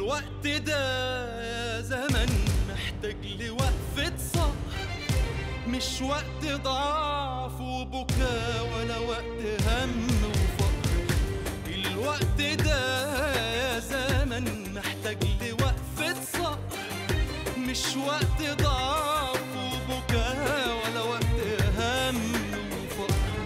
الوقت ده يا زمن محتاج لوقفة صح مش وقت ضعف وبكاء ولا وقت هم وفقر الوقت ده يا زمن محتاج لوقفة صح مش وقت ضعف وبكاء ولا وقت هم وفقر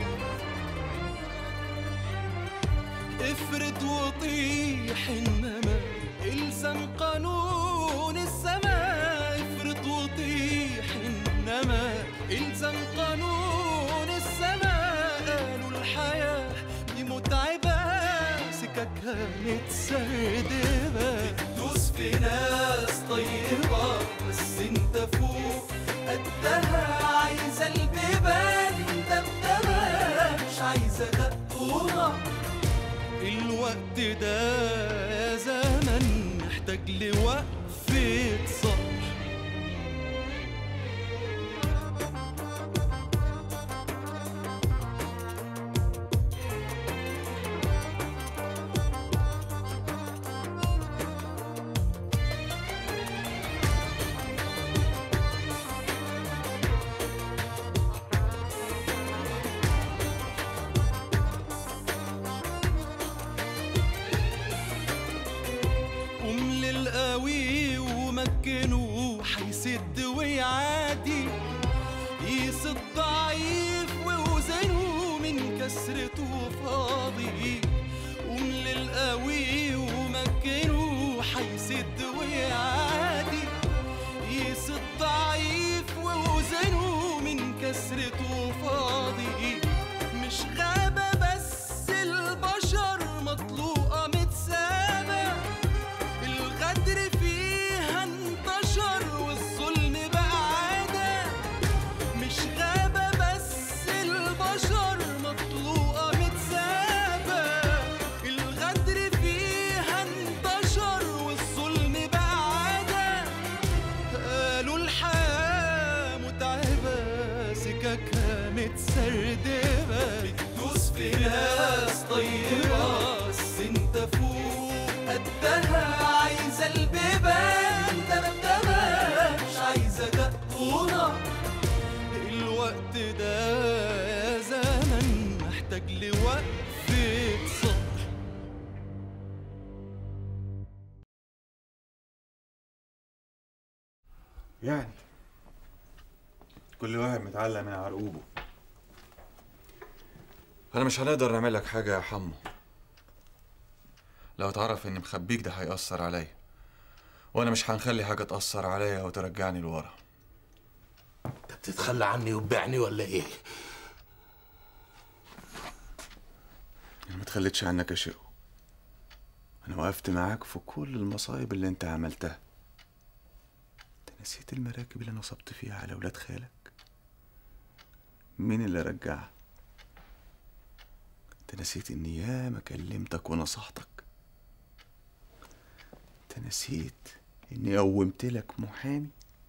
افرد وطيح انما الزم قانون السماء افرد وطيح انما الزم قانون السماء قالوا الحياة دي متعبة سككها متسردبة دوس في ناس طيبة بس انت فوق قدها عايزة البيبان دبدبة مش عايزة دق ونار الوقت ده يا زمن محتاج لوقفة صبر قوم للقوي ومكنه حيسد ويعادي قيس الضعيف ووزنه من كسرته فاضي قوم للقوي ومكنه حيسد ويعادي قيس الضعيف ووزنه من كسرته فاضي مش غابة بس البشر مطلوقة متسابة الغدر فيها انتشر والظلم بقى عادة مش غابة بس البشر مطلوقة متسابة الغدر فيها انتشر والظلم بقى عادة قالوا الحياة متعبة سككها متسردبة بتدوس في ناس طيبة بس انت فوق قدها عايزة البيبان دبدبة مش عايزة دق ونار الوقت ده يا زمن محتاج لوقفة صبر يعني كل واحد متعلق من عرقوبه انا مش هنقدر نعمل لك حاجه يا حمو لو تعرف اني مخبيك ده هيأثر عليا وانا مش هنخلي حاجه تأثر عليا وترجعني لورا انت بتتخلى عني وتبيعني ولا ايه؟ انا ما اتخليتش عنك يا شيخو انا وقفت معاك في كل المصايب اللي انت عملتها انت نسيت المراكب اللي نصبت فيها على ولاد خالك مين اللي رجعها انت نسيت اني ياما كلمتك ونصحتك انت نسيت اني قومت لك محامي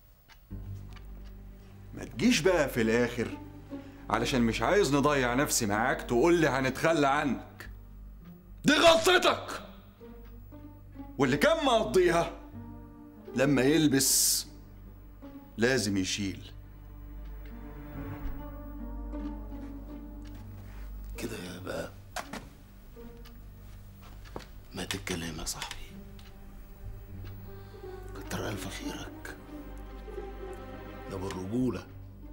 ما تجيش بقى في الاخر علشان مش عايز نضيع نفسي معاك تقول لي هنتخلى عنك دي غلطتك واللي كان مقضيها لما يلبس لازم يشيل كده يا بقى مات الكلام يا صاحبي كتر ألف خيرك ده بالرجولة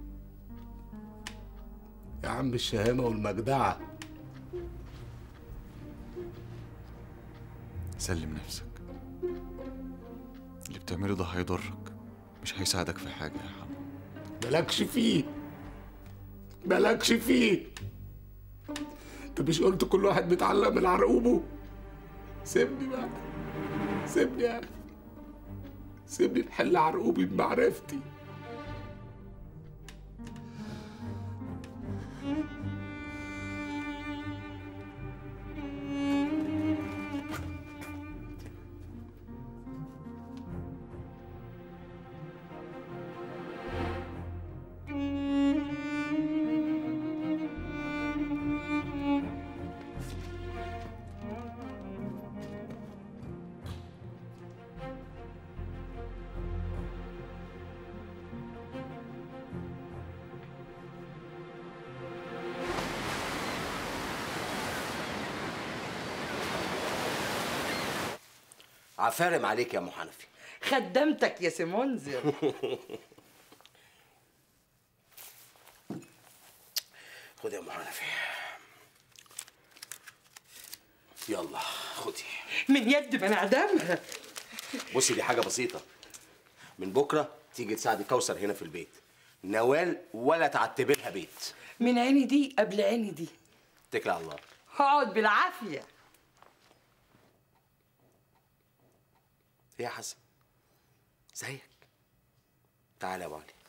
يا عم الشهامة والمجدعة سلم نفسك اللي بتعمله ده هيضرك مش هيساعدك في حاجه يا حمو مالكش فيه مالكش فيه انت مش قلت كل واحد بيتعلق من عرقوبه سيبني بقى سيبني يا اخي سيبني نحل عرقوبي بمعرفتي عفارم عليك يا ام حنفي خدمتك يا سي منذر خدي يا ام حنفي يلا خدي من يد من عدمها بصي دي حاجه بسيطه من بكره تيجي تساعدي كوثر هنا في البيت نوال ولا تعتبي لها بيت من عيني دي قبل عيني دي اتكل على الله هقعد بالعافيه ايه يا حسن زيك تعالى يا ابو علي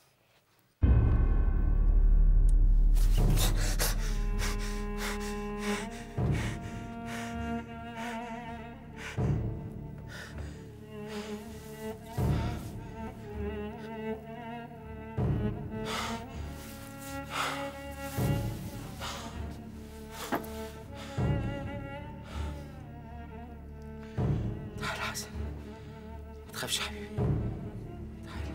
تعالى يا حسن ما تخافش يا حبيبي تعالى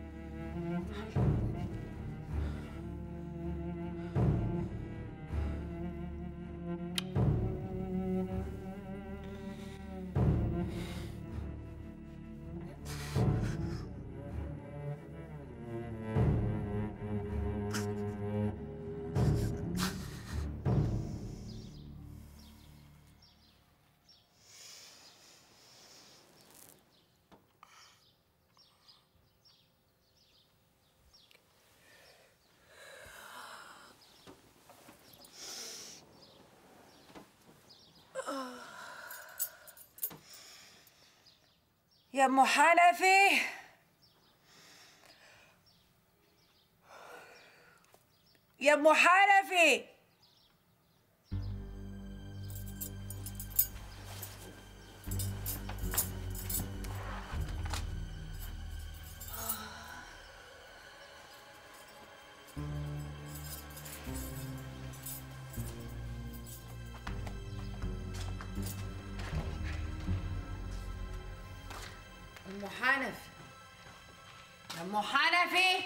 يا ام حنفي يا ام حنفي ام حنفي يا ام حنفي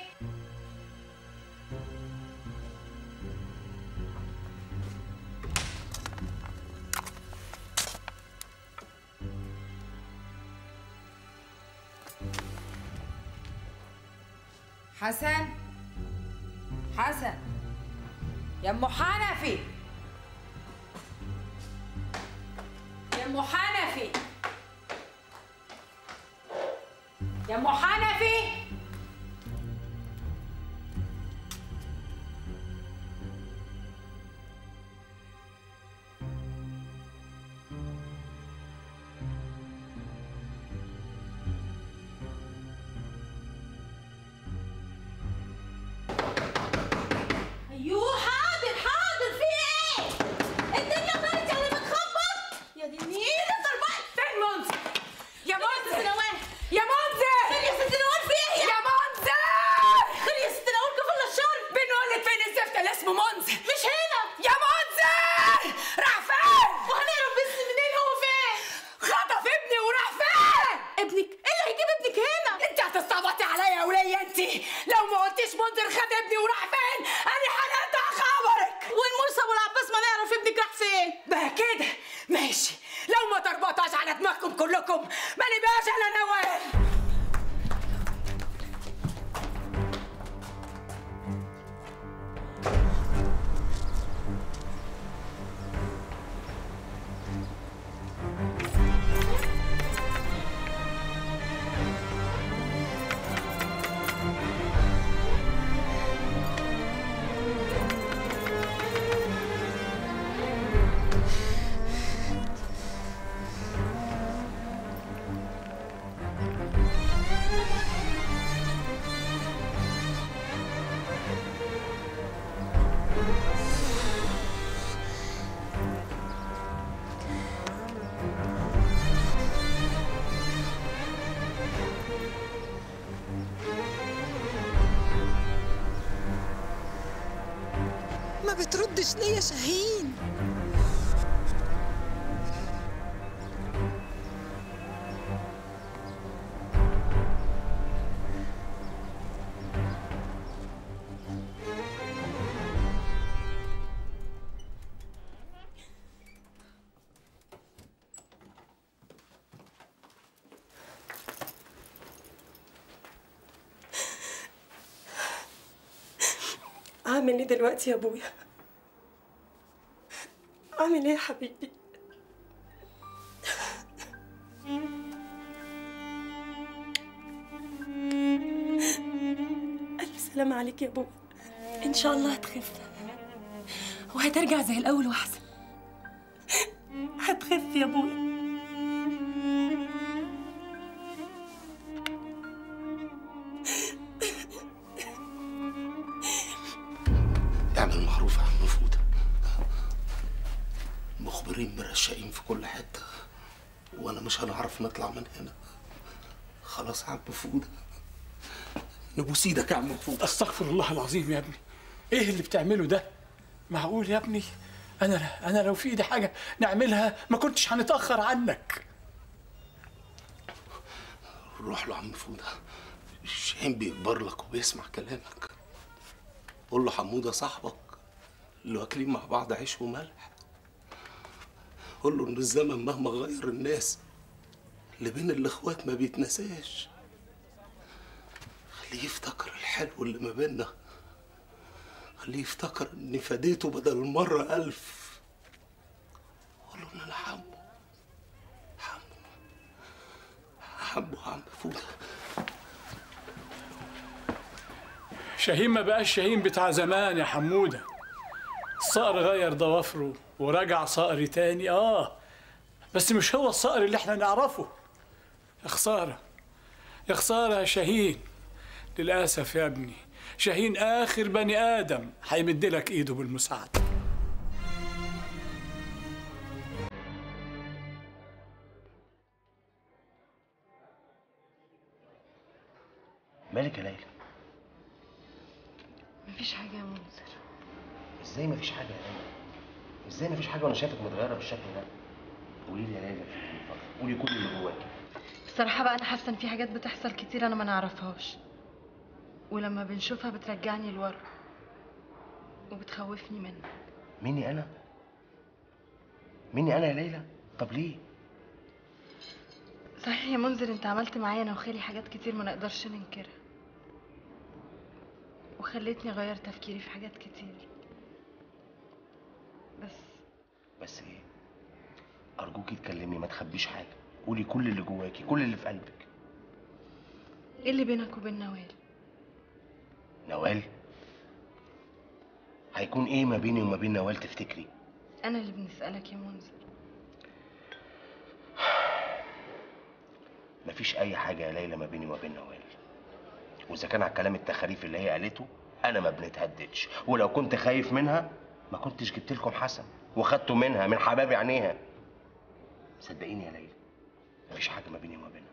حسن حسن يا ام حنفي يا ام حنفي يا ام حنفي ايوه حاضر حاضر في ايه؟ الدنيا مالت يعني بتخبط؟ يا دي مين اللي ضربان؟ فين منذر يا منذر نوال يا منذر فين يا ست نوال في ايه؟ يا منذر خير يا ست نوال كفل الشر بنقول لك فين الزفت اللي اسمه منذر مش هنا يا منذر راح فين وهنعرف بس منين هو فين؟ خطف ابني وراح فين ابنك ايه اللي هيجيب ابنك هنا؟ انت هتستعبطي عليا يا ولية انت لو ما قلتيش منذر خد ابني وراح فين انا هنقطع خبرك والمرسى والعباس ما نعرف ابنك راح فين؟ بقى كده ماشي لو ما تربطاش على دماغكم كلكم ما نبقاش انا نوال ما بتردش ليه يا شاهين اعمل ايه دلوقتي يا ابويا اعمل ايه يا حبيبي الف سلامة عليك يا ابويا ان شاء الله هتخف وهترجع زي الاول واحسن هتخف يا ابويا اعمل معروف يا عم فودة مخبرين مرشقين في كل حتة وانا مش هنعرف نطلع من هنا خلاص يا عم فودة نبوس ايدك يا عم فودة استغفر الله العظيم يا ابني ايه اللي بتعمله ده معقول يا ابني انا انا لو في ايدي حاجه نعملها ما كنتش هنتاخر عنك روح له يا عم فودة الشاهين بيكبر لك وبيسمع كلامك قول له حمودة صاحبك اللي واكلين مع بعض عيش وملح قول له ان الزمن مهما غير الناس اللي بين الاخوات ما بيتنساش خليه يفتكر الحلو اللي ما بينا خليه يفتكر اني فديته بدل المرة ألف قول له ان انا حمو حمو حمو يا عم فودة شاهين ما بقاش شاهين بتاع زمان يا حموده الصقر غير ضوافره ورجع صقر تاني اه بس مش هو الصقر اللي احنا نعرفه يا خساره يا خساره يا شاهين للاسف يا ابني شاهين اخر بني ادم هيمد لك ايده بالمساعده مالك يا ليلى مفيش حاجة يا منذر ازاي مفيش حاجه يا ليلى ازاي مفيش حاجه وانا شايفك متغيره بالشكل ده قولي لي يا ليلى في إيه؟ قولي كل اللي جواكي بصراحة بقى أنا حاسة إن في حاجات بتحصل كتير أنا ما نعرفهاش ولما بنشوفها بترجعني لورا وبتخوفني منك مني انا مني انا يا ليلى طب ليه صحيح يا منذر أنت عملت معايا أنا وخالي حاجات كتير ما نقدرش ننكرها وخلتني أغير تفكيري في حاجات كتير بس بس ايه ارجوكي اتكلمي ما تخبيش حاجه قولي كل اللي جواكي كل اللي في قلبك إيه اللي بينك وبين نوال نوال هيكون ايه ما بيني وما بين نوال تفتكري أنا اللي بنسألك يا منذر مفيش اي حاجه يا ليلى ما بيني وما بين نوال واذا كان على الكلام التخاريف اللي هي قالته انا ما بنتهددش ولو كنت خايف منها ما كنتش جبت لكم حسن وخدته منها من حباب عينيها صدقيني يا ليلى مفيش حاجه ما بيني وما بينها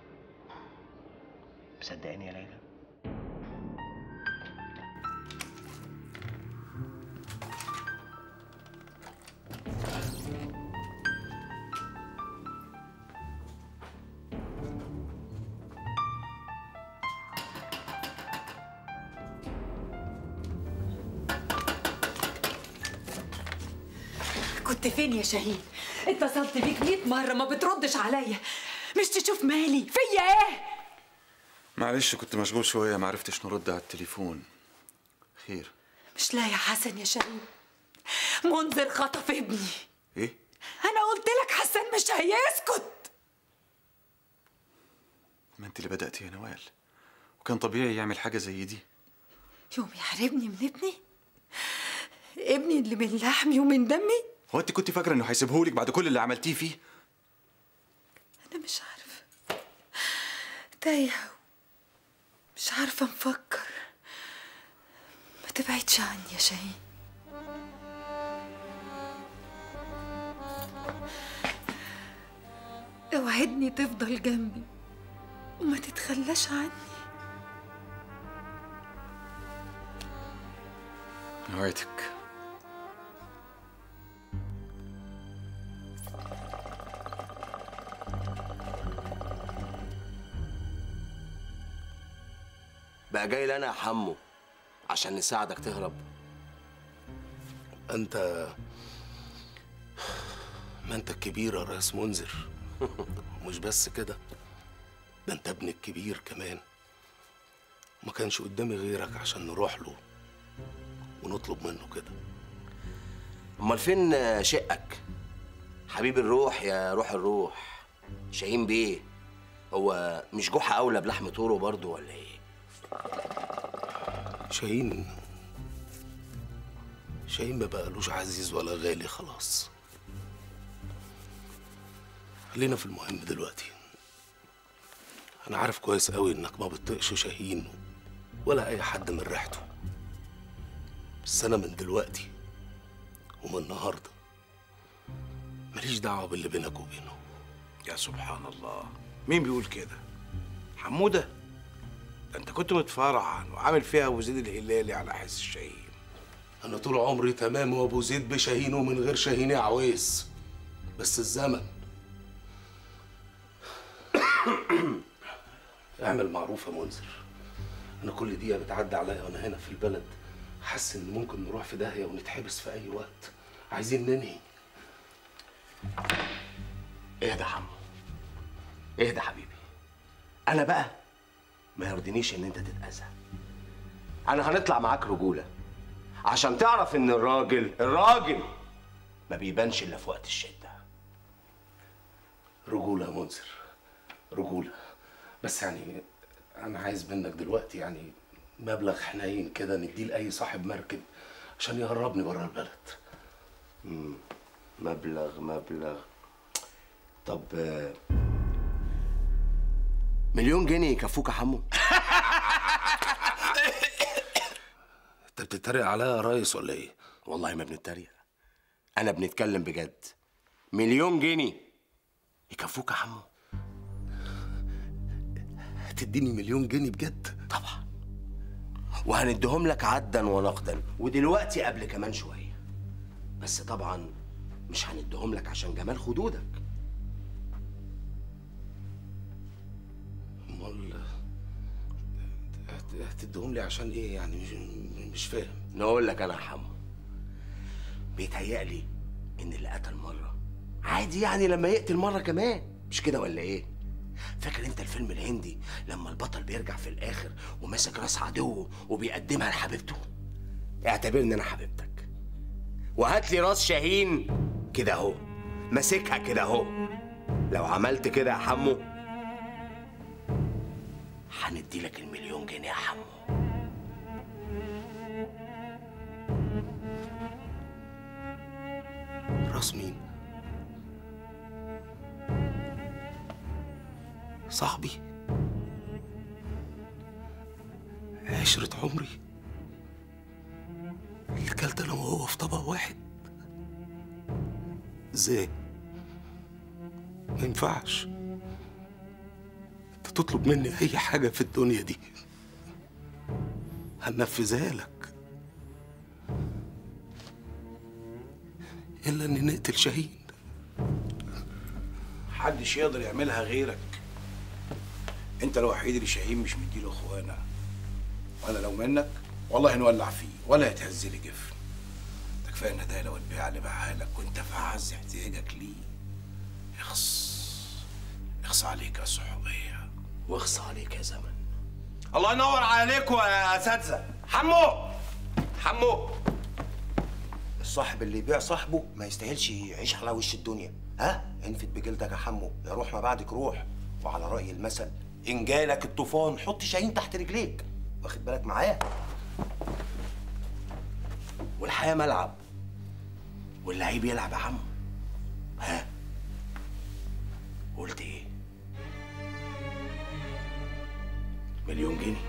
مصدقاني يا ليلى كنت فين يا شاهين اتصلت بيك 100 مرة ما بتردش عليا مش تشوف مالي فيا ايه معلش كنت مشغول شوية ما عرفتش نرد على التليفون خير مش لا يا حسن يا شاهين منذر خطف ابني ايه انا قلت لك حسن مش هيسكت ما انت اللي بدأتي يا نوال وكان طبيعي يعمل حاجة زي دي يوم يحرمني من ابني ابني اللي من لحمي ومن دمي هو انت كنت فاكرة انه هيسيبهولك بعد كل اللي عملتيه فيه انا مش عارفه تايهه مش عارفه نفكر ما تبعدش عني يا شاهين اوعدني تفضل جنبي وما تتخلاش عني نوعدك بقى جاي لنا يا حمو عشان نساعدك تهرب انت ما انت الكبير يا ريس منذر مش بس كده ده انت ابن الكبير كمان ما كانش قدامي غيرك عشان نروح له ونطلب منه كده امال فين شقك حبيب الروح يا روح الروح شاهين بيه هو مش جحا اولى بلحم طوره برضه ولا ايه شاهين شاهين ما بقالوش عزيز ولا غالي خلاص خلينا في المهم دلوقتي انا عارف كويس قوي انك ما بتطيقش شاهين ولا اي حد من ريحته بس انا من دلوقتي ومن النهارده ماليش دعوه باللي بينك وبينه يا سبحان الله مين بيقول كده حموده ده انت كنت متفرعن وعامل فيها ابو زيد الهلالي على حس الشهيد انا طول عمري تمام وابو زيد بشاهين ومن غير شاهين يا عويس بس الزمن اعمل معروف يا منذر انا كل دقيقه بتعدي عليا وانا هنا في البلد حاسس ان ممكن نروح في داهيه ونتحبس في اي وقت عايزين ننهي اهدى يا حمو اهدى حبيبي انا بقى ما يرضينيش ان انت تتاذى انا هنطلع معاك رجوله عشان تعرف ان الراجل الراجل ما بيبانش الا في وقت الشده رجوله يا منذر رجوله بس يعني انا عايز منك دلوقتي يعني مبلغ حنين كده نديه لاي صاحب مركب عشان يهربني بره البلد مم. مبلغ مبلغ طب آه، مليون جنيه يكفوك يا حمو انت بتتريق عليا يا ريس ولا ايه والله ما بنتريق انا بنتكلم بجد مليون جنيه يكفوك يا حمو هتديني مليون جنيه بجد طبعا وهنديهم لك عدا ونقدا ودلوقتي قبل كمان شويه بس طبعا مش هنديهم لك عشان جمال خدودك امال هت- هتديهم لي عشان ايه يعني مش, مش فاهم نقول لك انا يا حمو بيتهيألي ان اللي قتل مره عادي يعني لما يقتل مره كمان مش كده ولا ايه فاكر انت الفيلم الهندي لما البطل بيرجع في الاخر وماسك راس عدوه وبيقدمها لحبيبته اعتبرني انا حبيبتك وهات لي راس شاهين كده اهو ماسكها كده اهو لو عملت كده يا حمو هندي لك المليون جنيه يا حمو راس مين صاحبي عشرة عمري اللي كلت انا وهو في طبق واحد ازاي ما ينفعش انت تطلب مني اي حاجة في الدنيا دي هنفذها لك الا اني نقتل شاهين محدش يقدر يعملها غيرك انت الوحيد اللي شاهين مش مديله اخوانا وانا لو منك والله نولع فيه ولا يتهز لي جفن ده كفايه الندالة والبيع اللي باعها لك وانت في اعز احتياجك ليه اخص اخص عليك يا صحوبيه واخص عليك يا زمن الله ينور عليكم يا اساتذه حمو حمو الصاحب اللي يبيع صاحبه ما يستاهلش يعيش على وش الدنيا ها انفد بجلدك يا حمو يا روح ما بعدك روح وعلى رأي المثل إن جالك الطوفان حط شاهين تحت رجليك واخد بالك معايا والحياه ملعب واللعيب يلعب يا عم ها قلت ايه مليون جنيه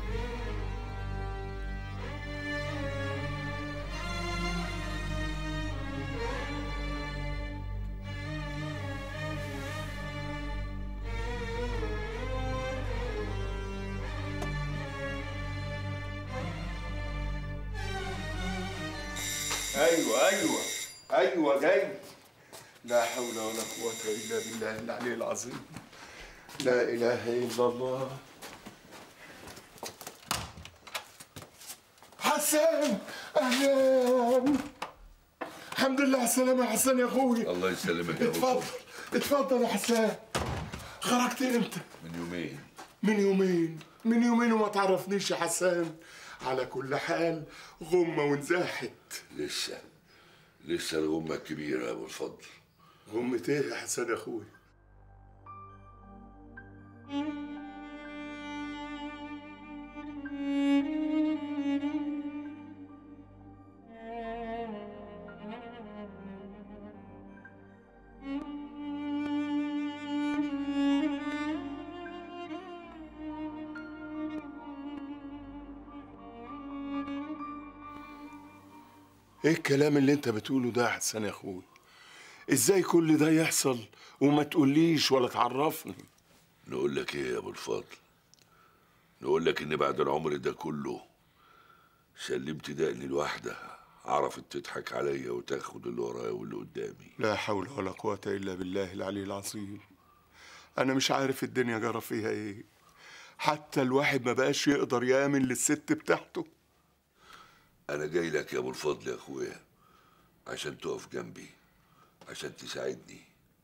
ايوه ايوه ايوه جاي لا حول ولا قوة الا بالله العلي العظيم لا اله الا الله حسن اهلا الحمد لله على السلامة يا حسن يا اخوي الله يسلمك يا اتفضل اتفضل يا حسن خرجت امتى؟ من يومين من يومين من يومين وما تعرفنيش يا حسان على كل حال غمة ونزاحت لسه لسه الغمة الكبيرة يا أبو الفضل غمة ايه يا حسن يا اخوي ايه الكلام اللي انت بتقوله ده يا حسن يا اخوي ازاي كل ده يحصل وما تقوليش ولا تعرفني نقول لك إيه يا أبو الفضل نقول لك إن بعد العمر ده كله سلمت دقني لواحدة عرفت تضحك عليا وتاخد اللي ورايا واللي قدامي لا حول ولا قوة إلا بالله العلي العظيم أنا مش عارف الدنيا جرى فيها إيه حتى الواحد ما بقاش يقدر يآمن للست بتاعته أنا جاي لك يا أبو الفضل يا أخويا عشان تقف جنبي عشان تساعدني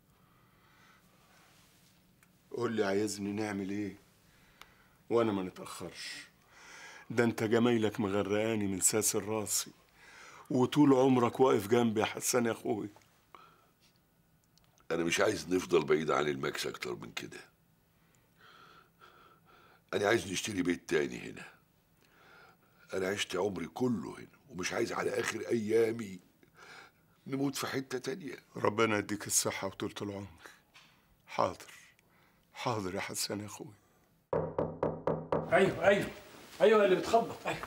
قول لي عايزني نعمل إيه وأنا ما نتأخرش ده أنت جمايلك مغرقاني من ساسر راسي وطول عمرك واقف جنبي يا حسان يا أخوي أنا مش عايز نفضل بعيد عن الماكس أكتر من كده أنا عايز نشتري بيت تاني هنا أنا عشت عمري كله هنا ومش عايز على آخر أيامي نموت في حتة تانية ربنا يديك الصحة وطولة العمر حاضر حاضر يا حسان يا أخوي ايوه ايوه ايوه اللي بتخبط ايوه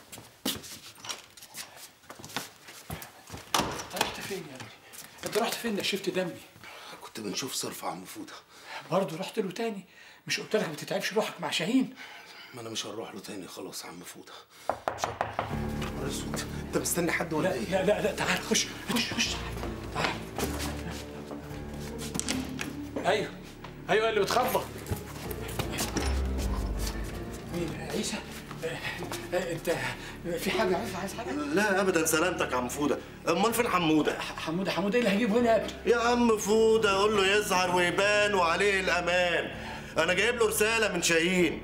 رحت فين يا ابني؟ انت رحت فين نشفت دمي؟ كنت بنشوف صرف عم فوده برضه رحت له تاني مش قلت لك ما تتعبش روحك مع شاهين ما انا مش هنروح له تاني خلاص عم فوده مش ه- نهار اسود انت مستني حد ولا لا ايه؟ لا لا لا تعال خش خش خش تعال ايوه ايوه اللي بتخبط مين عيسى آه، آه، انت في حاجه عايز عايز حاجه لا ابدا سلامتك يا عم فوده امال فين حموده حموده حموده ايه اللي هجيبه هنا يا ابني يا عم فوده قول له يظهر ويبان وعليه الامان انا جايب له رساله من شاهين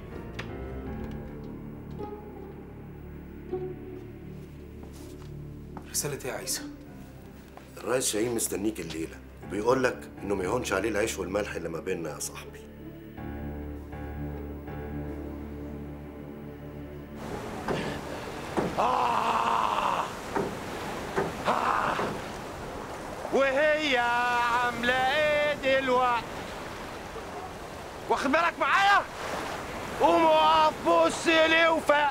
رسالة ايه يا عيسى؟ الرئيس شاهين مستنيك الليله وبيقول لك انه ما يهونش عليه العيش والملح اللي ما بيننا يا صاحبي آه آه وهي عاملة ايه دلوقتي؟ واخد بالك معايا؟ قوم اقف بص لي وفاق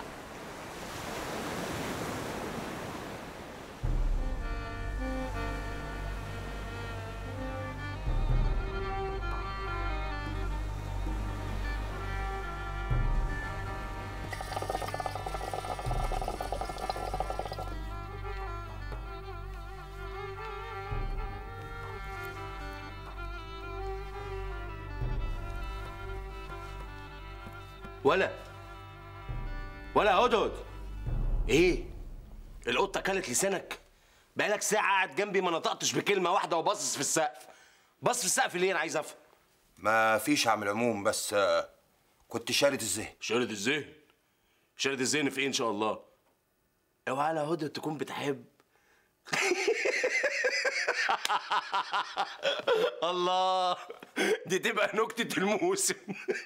ولا ولا هدهد ايه القطه كلت لسانك بقالك ساعه قاعد جنبي ما نطقتش بكلمه واحده وباصص في السقف باصص في السقف ليه انا عايز افهم ما فيش عم العموم بس آه، كنت شارد الذهن شارد الذهن شارد الذهن في ايه ان شاء الله اوعى على هدهد تكون بتحب الله دي تبقى نكتة الموسم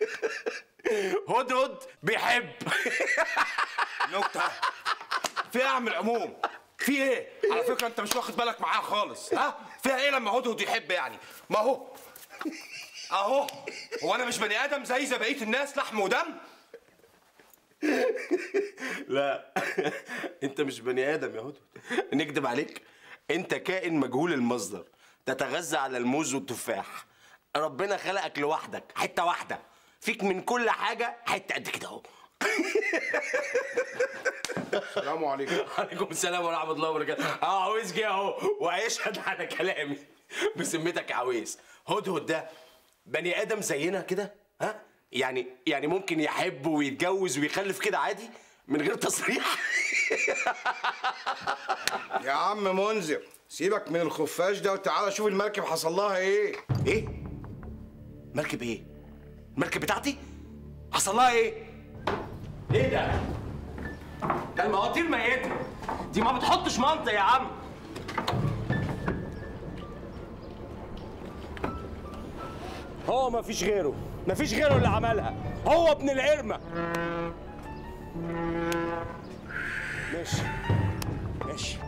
هدهد بيحب نكتة في ايه يا عم العموم؟ في ايه؟ على فكرة انت مش واخد بالك معاه خالص ها؟ فيها ايه لما هدهد يحب يعني؟ ما هو اهو هو انا مش بني ادم زي زي بقية الناس لحم ودم؟ لا انت مش بني ادم يا هدهد نكدب عليك انت كائن مجهول المصدر تتغذى على الموز والتفاح ربنا خلقك لوحدك حته واحده فيك من كل حاجه حته قد كده اهو السلام عليكم عليكم السلام ورحمه الله وبركاته اه عويس جه اهو وهيشهد على كلامي بسمتك يا عويس هدهد ده بني ادم زينا كده ها يعني يعني ممكن يحب ويتجوز ويخلف كده عادي من غير تصريح يا عم منذر سيبك من الخفاش ده وتعالى شوف المركب حصل لها ايه ايه مركب ايه المركب بتاعتي حصل لها ايه ايه ده ده المواتير ميتة دي ما بتحطش منطق يا عم هو ما فيش غيره ما فيش غيره اللي عملها هو ابن العرمة ماشي ماشي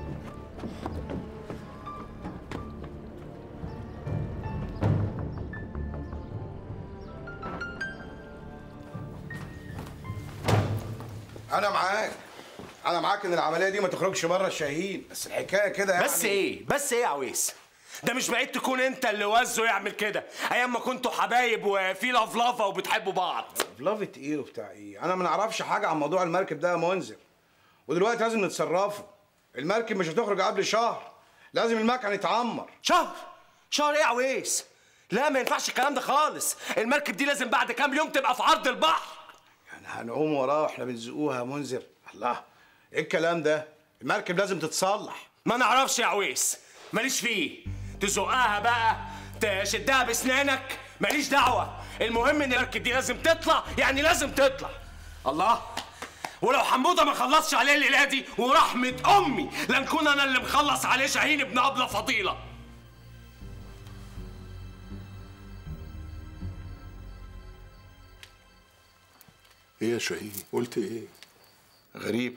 انا معاك انا معاك ان العمليه دي ما تخرجش بره الشاهين بس الحكايه كده يعني بس ايه بس ايه يا عويس ده مش بعيد تكون انت اللي وزه يعمل كده ايام ما كنتوا حبايب وفي لفلفه وبتحبوا بعض لافة ايه وبتاع ايه انا ما نعرفش حاجه عن موضوع المركب ده يا منذر ودلوقتي لازم نتصرفوا المركب مش هتخرج قبل شهر لازم المكن يتعمر شهر شهر ايه يا عويس لا ما ينفعش الكلام ده خالص المركب دي لازم بعد كام يوم تبقى في عرض البحر يعني هنعوم وراه واحنا بنزقوها يا منذر الله ايه الكلام ده المركب لازم تتصلح ما نعرفش يا عويس ماليش فيه تزقها بقى تشدها باسنانك ماليش دعوه المهم ان المركب دي لازم تطلع يعني لازم تطلع الله ولو حموده ما خلصش عليه الليله دي ورحمه امي لنكون انا اللي مخلص عليه شاهين ابن ابله فضيله ايه يا شاهين قلت ايه غريب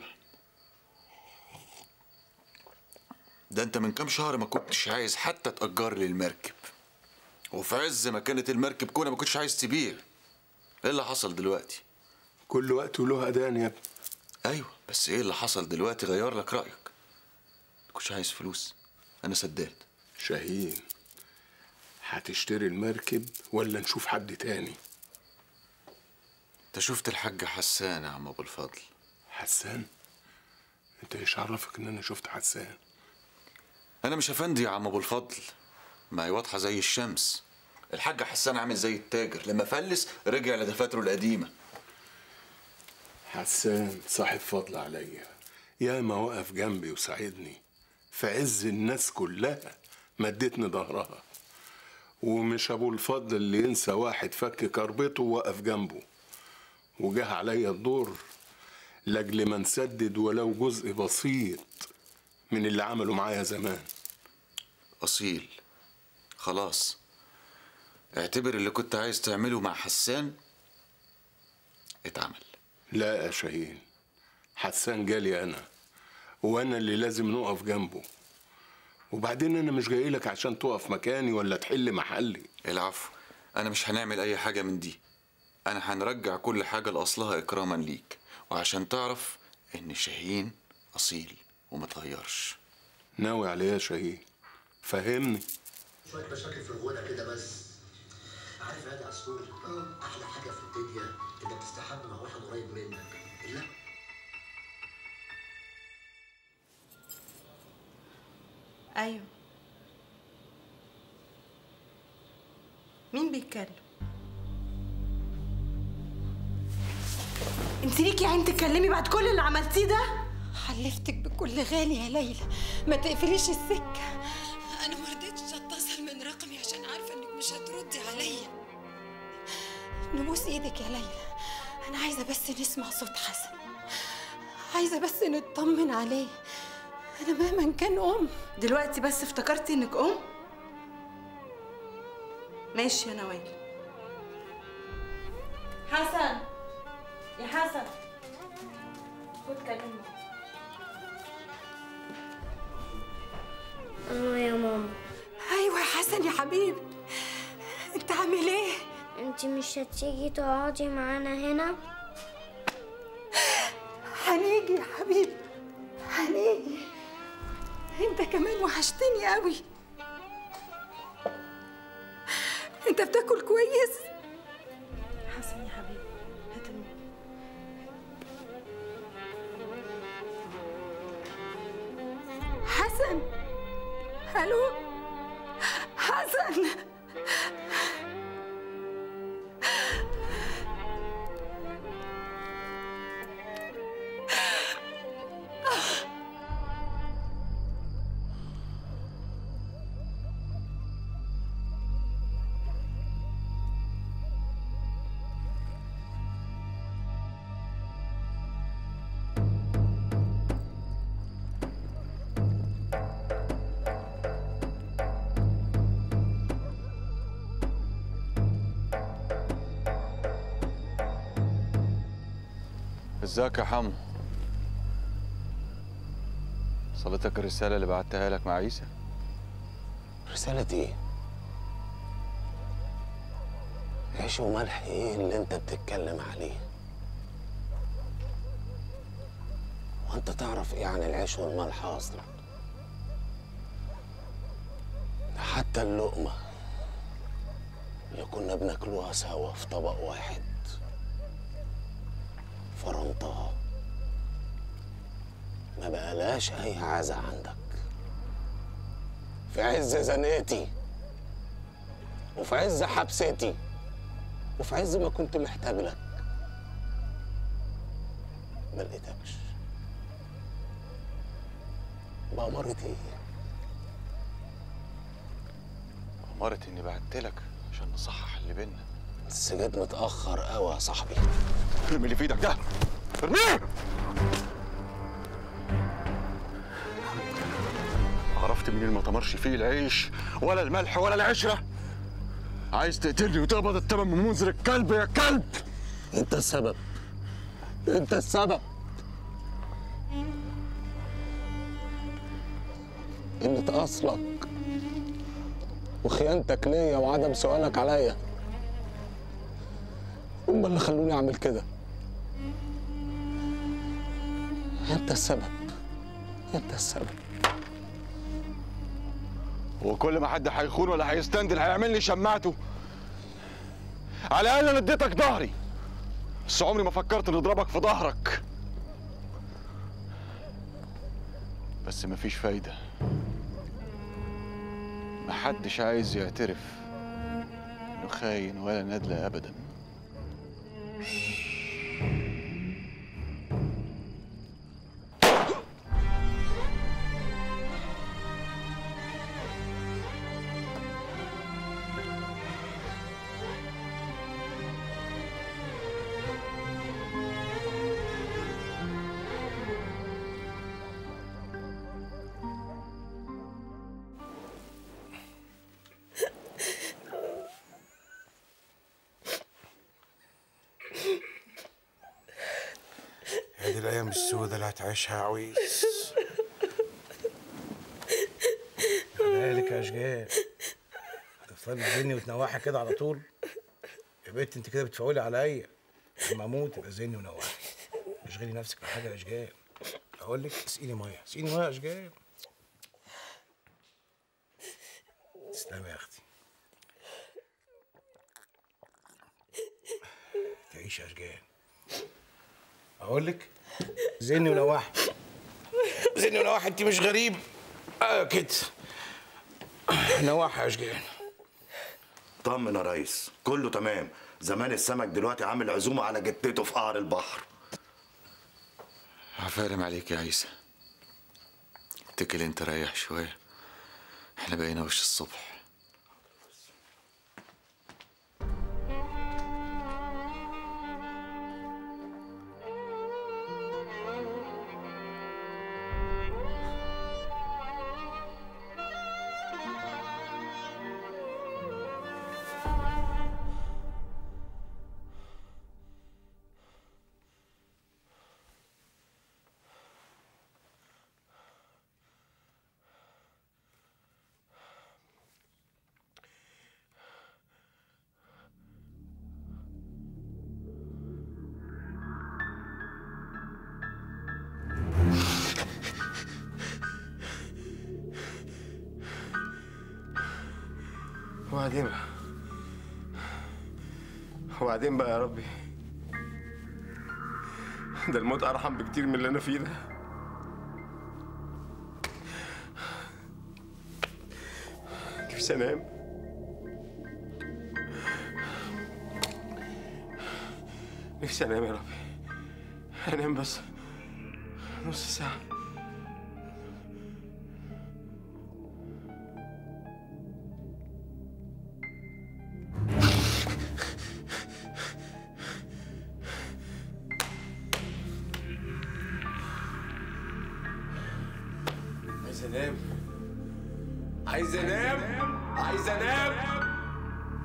ده انت من كام شهر ما كنتش عايز حتى تأجر لي المركب وفي عز ما كانت المركب كونه ما كنتش عايز تبيع ايه اللي حصل دلوقتي كل وقت وله اذان يا ابني ايوه بس ايه اللي حصل دلوقتي غير لك رأيك ما كنتش عايز فلوس انا سداد شاهين هتشتري المركب ولا نشوف حد تاني انت شفت الحاج حسان يا عم ابو الفضل حسان انت ايش عرفك ان انا شفت حسان انا مش افندي يا عم ابو الفضل ما هي واضحه زي الشمس الحاج حسان عامل زي التاجر لما فلس رجع لدفاتره القديمه حسان صاحب فضل عليا يا ما وقف جنبي وساعدني في عز الناس كلها مدتني ظهرها ومش ابو الفضل اللي ينسى واحد فك كربته ووقف جنبه وجه عليا الدور لاجل ما نسدد ولو جزء بسيط من اللي عمله معايا زمان اصيل خلاص اعتبر اللي كنت عايز تعمله مع حسان اتعمل لا يا شاهين حسان جالي انا وانا اللي لازم نقف جنبه وبعدين انا مش جاي لك عشان تقف مكاني ولا تحل محلي العفو انا مش هنعمل اي حاجه من دي انا هنرجع كل حاجه لاصلها اكراما ليك وعشان تعرف ان شاهين اصيل ومتغيرش ناوي عليه يا شاهين فهمني شويه مشاكل في الغنى كده بس عارف يا عصفور احلى حاجه في الدنيا انك تستحمى مع واحد قريب منك لا ايوه مين بيتكلم انت ليكي عين تتكلمي بعد كل اللي عملتيه ده حلفتك بكل غالي يا ليلى ما تقفليش السكة أنا ما رضيتش أتصل من رقمي عشان عارفة إنك مش هتردي عليا نبوس إيدك يا ليلى أنا عايزة بس نسمع صوت حسن عايزة بس نطمن عليه أنا مهما كان أم دلوقتي بس افتكرتي انك ام ماشي يا نوال حسن يا حسن خد كلمه اه يا ماما أيوة يا حسن يا حبيبي أنت عامل إيه؟ انت مش هتيجي تقعدي معانا هنا هنيجي يا حبيبي هنيجي انت كمان وحشتني قوي انت بتاكل كويس حسن يا حبيبي هات الماء. حسن الو حسن ازيك يا حمو وصلتك الرسالة اللي بعتها لك مع عيسى رسالة ايه؟ عيش وملح ايه اللي انت بتتكلم عليه؟ وانت تعرف ايه عن العيش والملح اصلا؟ ده حتى اللقمة اللي كنا بناكلوها سوا في طبق واحد فرمتها ما بقالهاش اي عزة عندك في عز زنقتي وفي عز حبستي وفي عز ما كنت محتاج لك ما لقيتكش بأمارة ايه؟ أمارة إني بعتلك عشان نصحح اللي بينا بس جيت متأخر قوي يا صاحبي ارمي اللي في ايدك ده ارميه عرفت منين ما تمرش فيه العيش ولا الملح ولا العشرة عايز تقتلني وتقبض التمن من منذر الكلب يا كلب انت السبب انت السبب قلة أصلك وخيانتك ليا وعدم سؤالك عليا هم اللي خلوني أعمل كده أنت السبب أنت السبب وكل ما حد هيخون ولا هيستندل هيعمل لي شماعته على الاقل انا اديتك ظهري بس عمري ما فكرت اني اضربك في ظهرك بس مفيش فايده محدش عايز يعترف انه خاين ولا ندلة ابدا هذه الايام السوداء اللي هتعيشها يا عويس مالك يا اشجان هتفضلي تزني وتنوحي كده على طول يا بنت انت كده بتفولي عليا لما اموت يبقى زني ونوحي اشغلي نفسك بحاجه يا اشجان اقول لك اسقيني ميه اسقيني ميه يا اشجان تسلمي يا اختي تعيش يا اشجان اقول لك زني ونواحي زني ونواحي انت مش غريب اه كده نواحي يا اشجان طمن يا ريس كله تمام زمان السمك دلوقتي عامل عزومه على جدته في قعر البحر عفارم عليك يا عيسى اتكل انت ريح شويه احنا بقينا وش الصبح وبعدين بقى وبعدين بقى يا ربي ده الموت ارحم بكتير من اللي انا فيه ده نفسي انام نفسي انام يا ربي انام بس نص ساعه عايز انام عايز انام عايز انام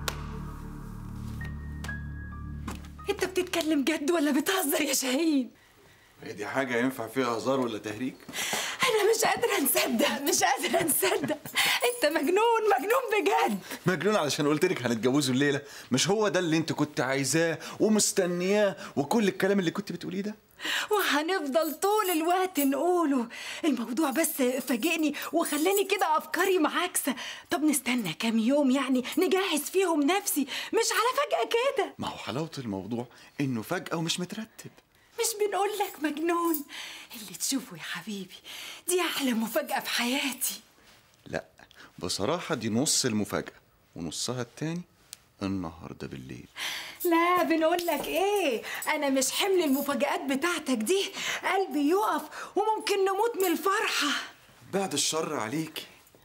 انت بتتكلم جد ولا بتهزر يا شاهين هي دي حاجة ينفع فيها هزار ولا تهريج؟ انا مش قادره نصدق مش قادره نصدق انت مجنون مجنون بجد مجنون علشان قلت لك هنتجوزوا الليلة مش هو ده اللي انت كنت عايزاه ومستنياه وكل الكلام اللي كنت بتقوليه ده وهنفضل طول الوقت نقوله الموضوع بس فاجئني وخلاني كده افكاري معاكسه طب نستنى كام يوم يعني نجهز فيهم نفسي مش على فجأة كده ما هو حلاوة الموضوع انه فجأة ومش مترتب مش بنقول لك مجنون اللي تشوفه يا حبيبي دي احلى مفاجأة في حياتي لا بصراحة دي نص المفاجأة ونصها التاني النهاردة بالليل لا بنقول لك ايه انا مش حمل المفاجآت بتاعتك دي قلبي يقف وممكن نموت من الفرحة بعد الشر عليكي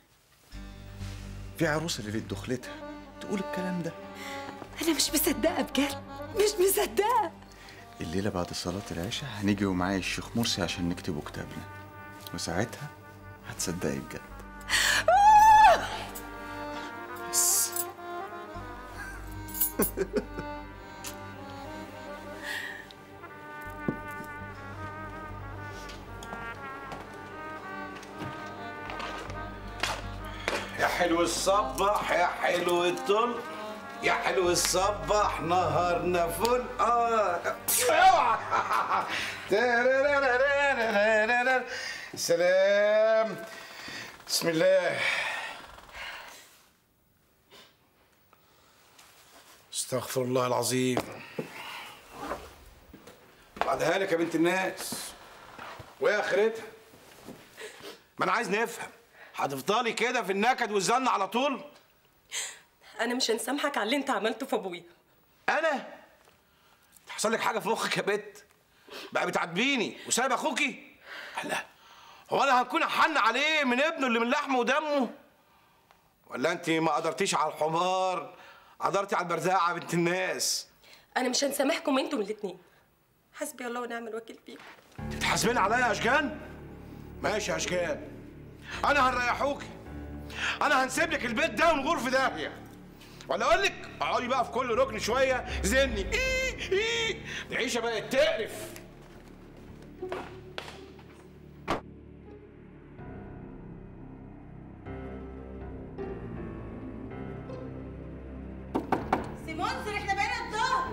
في عروسة ليلة دخلتها تقول الكلام ده انا مش مصدقة بجد مش مصدقة الليلة بعد صلاة العشاء هنيجي ومعايا الشيخ مرسي عشان نكتبوا كتابنا وساعتها هتصدقي بجد بس يا حلو الصبح يا حلو الطل يا حلو الصبح نهارنا فل اه اوعى تررررررررر. سلام بسم الله استغفر الله العظيم بعدها لك يا بنت الناس وايه اخرتها ما انا عايز نفهم هتفضلي كده في النكد والزن على طول انا مش هنسامحك على اللي انت عملته في ابويا انا حصل لك حاجه في مخك يا بت بقى بتعاتبيني وسايب اخوكي لا هو انا هكون احن عليه من ابنه اللي من لحمه ودمه ولا انت ما قدرتيش على الحمار قدرتي على البرزاعه يا بنت الناس انا مش هنسامحكم انتوا الاثنين حسبي الله ونعم الوكيل فيكم بتحاسبيني عليا يا اشجان ماشي يا اشجان انا هنريحوكي انا هنسيب لك البيت ده ونغور في داهيه ولا اقول لك اقعدي بقى في كل ركن شويه زني إيه إيه العيشه بقت تقرف سيمونزر احنا بقينا الظهر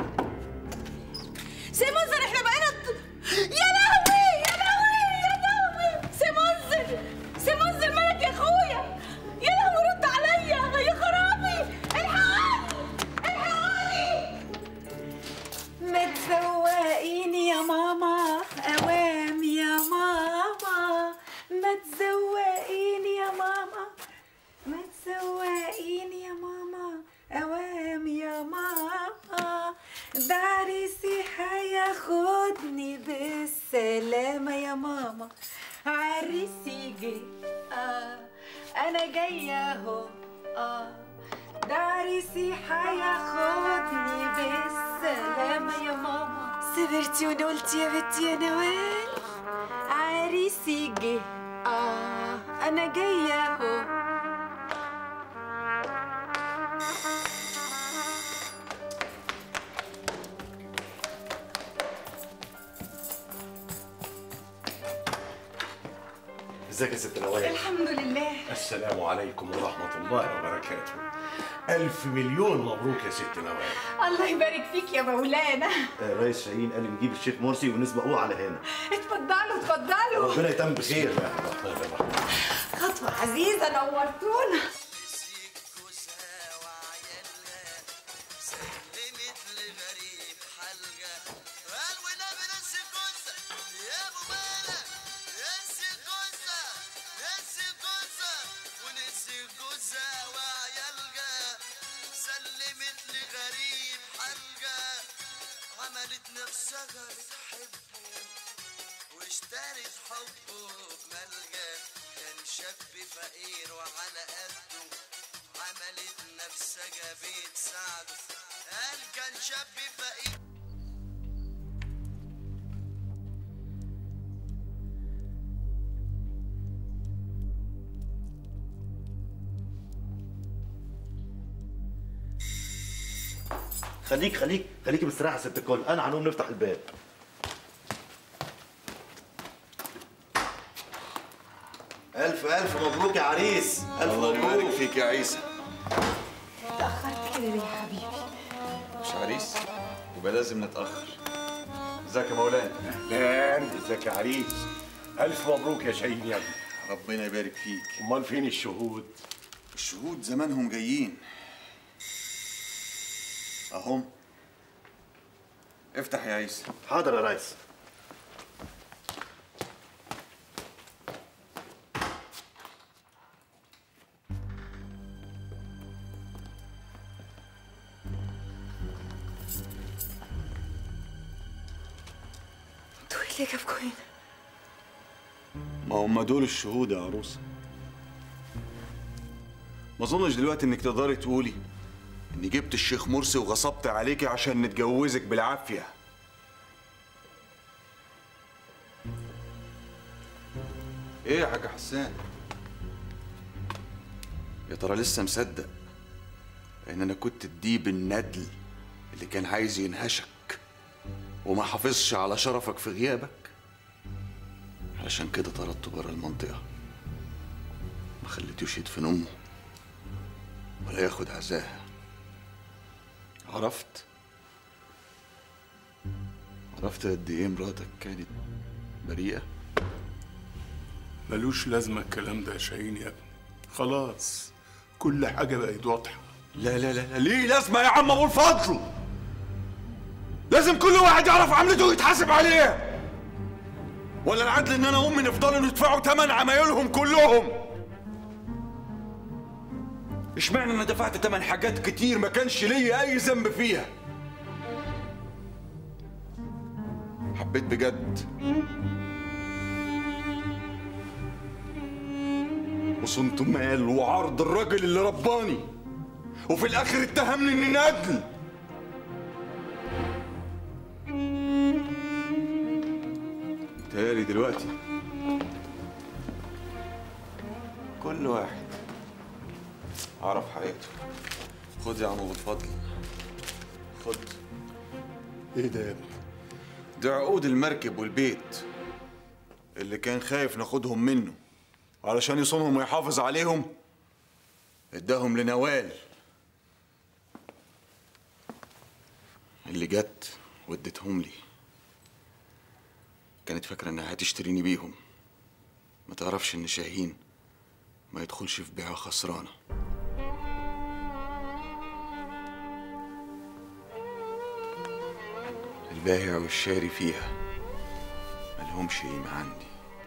سيمونزر احنا بقينا الظهر يا لهوي يا لهوي يا لهوي سيمونزر سيمونزر مالك يا اخويا يا لهوي رد عليا يا خرابي الحقوني الحقوني ما تزوقيني يا ماما اوام يا ماما ما تزوقيني يا ماما ما تزوقيني يا ماما اوام يا ماما ده عريسي هياخدني بالسلامة يا ماما عريسي جه آه انا جاية اهو اه ده عريسي هياخدني بالسلامة يا ماما صبرتي ونقولتي يا بنتي يا نوال عريسي جه اه انا جاية اهو ازيك يا ست نوال الحمد لله السلام عليكم ورحمة الله وبركاته ألف مليون مبروك يا ست نوال الله يبارك فيك يا مولانا رئيس شاهين قال لي نجيب الشيخ مرسي ونسبقوه على هنا اتفضلوا اتفضلوا ربنا يتم بخير يا الرحمن الرحيم خطوة عزيزة نورتونا عملت نفسها بتحبه واشترت حبه بملجأ كان شاب فقير وعلى قده عملت نفسها بتساعده قال كان شاب فقير خليك خليك خليكي مستريحة يا ست الكل أنا هنقوم نفتح الباب الف الف مبروك يا عريس الف الله مبروك يبارك فيك يا عيسى اتأخرت كده ليه يا حبيبي مش عريس يبقى لازم نتاخر ازيك يا مولانا اهلا ازيك يا عريس الف مبروك يا شاهين يا ابني ربنا يبارك فيك امال فين الشهود الشهود زمانهم جايين اهم افتح يا عيسى حاضر يا ريس انتوا ايه اللي جابكوا هنا؟ ما هم دول الشهود يا عروسه ما اظنش دلوقتي انك تقدري تقولي اني جبت الشيخ مرسي وغصبت عليكي عشان نتجوزك بالعافيه ايه يا حاج حسان يا ترى لسه مصدق ان انا كنت الديب الندل اللي كان عايز ينهشك وما حافظش على شرفك في غيابك علشان كده طردته بره المنطقة ما خليتوش يدفن أمه ولا ياخد عزاها عرفت عرفت قد إيه مراتك كانت بريئة ملوش لازمه الكلام ده يا شاهين يا ابني خلاص كل حاجه بقت واضحه لا لا لا, لا ليه لازمة يا عم أبو الفضل لازم كل واحد يعرف عملته ويتحاسب عليها ولا العدل ان انا وامي نفضلوا ندفعوا ثمن عمايلهم كلهم اشمعنى انا دفعت ثمن حاجات كتير ما كانش ليا اي ذنب فيها حبيت بجد وصنت مال وعرض الراجل اللي رباني وفي الاخر اتهمني اني ندل تالي دلوقتي كل واحد عرف حقيقته خد يا عم ابو الفضل خد ايه ده يا ابني ده عقود المركب والبيت اللي كان خايف ناخدهم منه علشان يصونهم ويحافظ عليهم اداهم لنوال اللي جت واديتهم لي كانت فاكرة انها هتشتريني بيهم ما تعرفش ان شاهين ما يدخلش في بيعة خسرانة البايع والشاري فيها ملهمش قيمة عندي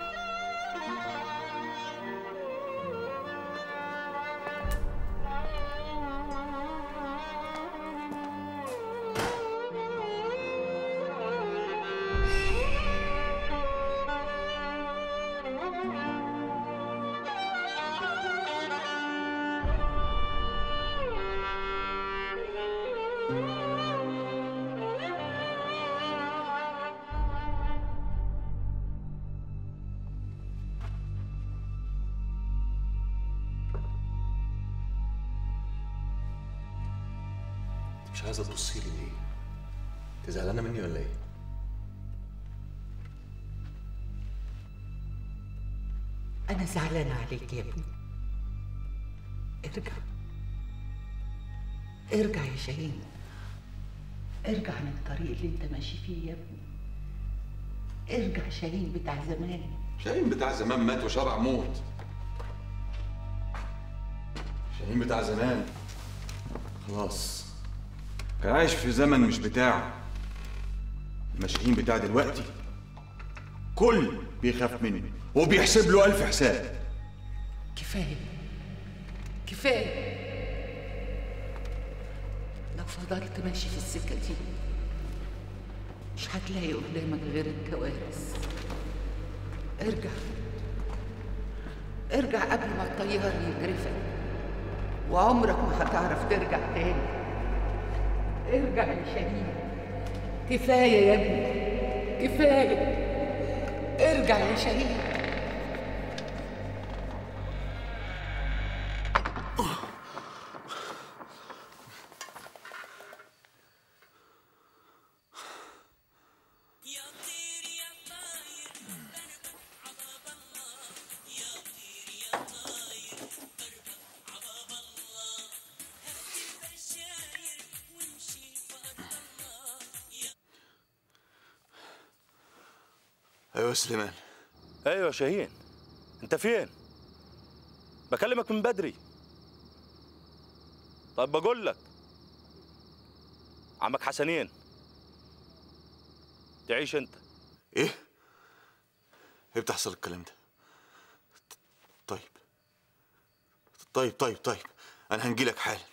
مش عايزه تبصي لي ليه؟ انت زعلانه مني ولا ايه؟ أنا زعلانة عليك يا ابني ارجع ارجع يا شاهين ارجع من الطريق اللي انت ماشي فيه يا ابني ارجع شاهين بتاع زمان شاهين بتاع زمان مات وشرع موت شاهين بتاع زمان خلاص كان عايش في زمن مش بتاعه المشاهين بتاع دلوقتي كل بيخاف منه وبيحسب له ألف حساب كفاية كفاية لو فضلت ماشي في السكة دي مش هتلاقي قدامك غير الكوارث ارجع ارجع قبل ما الطيار يجرفك وعمرك ما هتعرف ترجع تاني ارجع يا شهيد كفاية يا ابني كفاية ارجع يا شهيد ايوه يا سليمان ايوه يا شاهين انت فين بكلمك من بدري طب بقول لك عمك حسنين تعيش انت ايه ايه بتحصل الكلام ده طيب طيب طيب طيب انا هنجيلك حالا